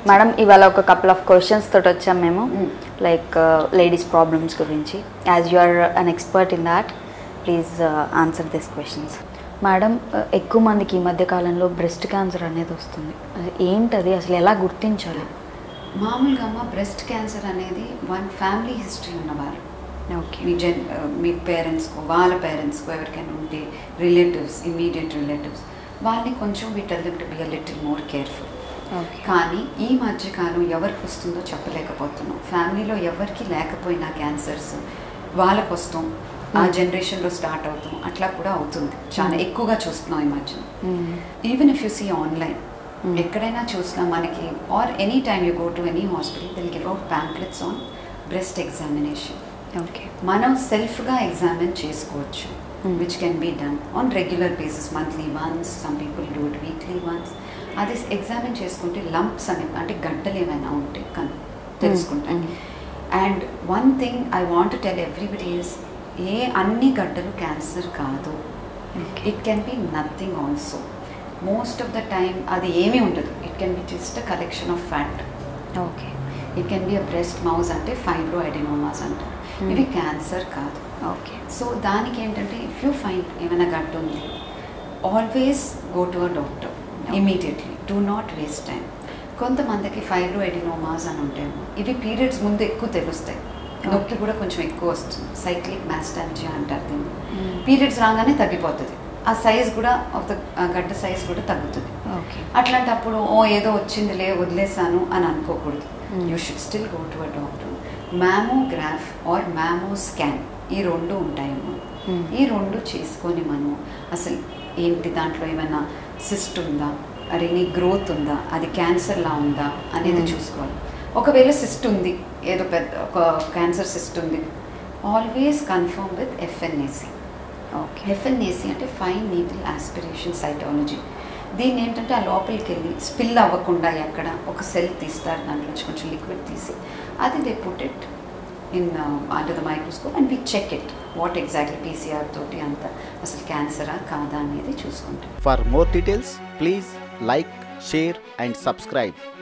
Madam ఇవాళ ఒక couple of questions తోటి వచ్చాం మేము Mm. లైక్ లేడీస్ ప్రాబ్లమ్స్ గురించి as you are an expert in that please answer this questions madam ఎక్కువ మందికి ఈ మధ్య కాలంలో బ్రెస్ట్ క్యాన్సర్ అనేది వస్తుంది అది ఏంటది అసలు ఎలా గుర్తించాలి మామూలుగా అమ్మ బ్రెస్ట్ క్యాన్సర్ అనేది వన్ ఫ్యామిలీ హిస్టరీ ఉన్నవారు ఓకే మీ జన్ మీ పేరెంట్స్కు వాళ్ళ పేరెంట్స్కు ఎవరికైనా ఉంటే రిలేటివ్స్ ఇమీడియట్ రిలేటివ్స్ వాళ్ళని కొంచెం we tell to be a little more careful okay కానీ ఈ మధ్యకాలం ఎవరికి వస్తుందో చెప్పలేకపోతున్నాం ఫ్యామిలీలో ఎవరికి లేకపోయినా క్యాన్సర్స్ వాళ్ళకు వస్తాం ఆ జనరేషన్లో స్టార్ట్ అవుతాం అట్లా కూడా అవుతుంది చాలా Hmm. ఎక్కువగా చూస్తున్నాం ఈ మధ్యన even if you see online Hmm. ఎక్కడైనా చూసినా మనకి or any time you go to any hospital they'll give out pamphlets on breast examination okay మనం సెల్ఫ్గా ఎగ్జామిన్ చేసుకోవచ్చు Hmm. Which can be done on regular basis monthly once some people do it weekly once అది examine చేసుకుంటే lumps అనేవి అంటే గడ్డలు ఏమైనా ఉంటే కను తెలుసుకుంటాం Hmm. And one thing I want tell everybody is ఏ అన్ని గడ్డలు క్యాన్సర్ కాదు okay it can be nothing also most of the time అది ఏమీ ఉండదు it can be just a collection of fat okay it can be a breast mouse అంటే fibro ఎడినోమాస్ అంటారు Hmm. ఇవి cancer కాదు ఓకే సో దానికి ఏంటంటే ఇఫ్ యూ ఫైండ్ ఏమైనా గట్టు ఉంది always go to a doctor immediately do not waste time కొంతమందికి ఫైబ్రో ఎడినోమాస్ అని ఉంటాయేమో ఇవి పీరియడ్స్ ముందు ఎక్కువ తెలుస్తాయి నొప్పి కూడా కొంచెం ఎక్కువ వస్తుంది సైక్లిక్ మ్యాస్టాలజీ అంటారు దీన్ని పీరియడ్స్ రాగానే తగ్గిపోతుంది ఆ సైజ్ కూడా ఆఫ్ ద గడ్డ సైజ్ కూడా తగ్గుతుంది ఓకే అట్లాంటప్పుడు ఓ ఏదో వచ్చిందిలే వదిలేసాను అని అనుకోకూడదు Hmm. You should still go to a doctor mammograph or mammo scan ఈ రెండు ఉంటాయమ్మా Hmm. ఈ రెండు చేసుకొని మనం అసలు ఏంటి దాంట్లో ఏమైనా సిస్ట్ ఉందా అరే నీ గ్రోత్ ఉందా అది క్యాన్సర్లా ఉందా అనేది Hmm. చూసుకోవాలి ఒకవేళ సిస్ట్ ఉంది ఏదో పెద్ద ఒక క్యాన్సర్ సిస్ట్ ఉంది always confirm with FNAC okay FNAC అంటే ఫైన్ నీడిల్ ఆస్పిరేషన్ సైటాలజీ దీన్ని ఏంటంటే ఆ లోపలికి వెళ్ళి స్పిల్ అవ్వకుండా ఎక్కడ ఒక సెల్ తీస్తారు దాంట్లో నుంచి కొంచెం లిక్విడ్ తీసి అది they put it in under the microscope and we check it what exactly PCR తోటి అంత అసలు క్యాన్సరా కాదా అనేది చూసుకుంటాం For more details, please like, share, and subscribe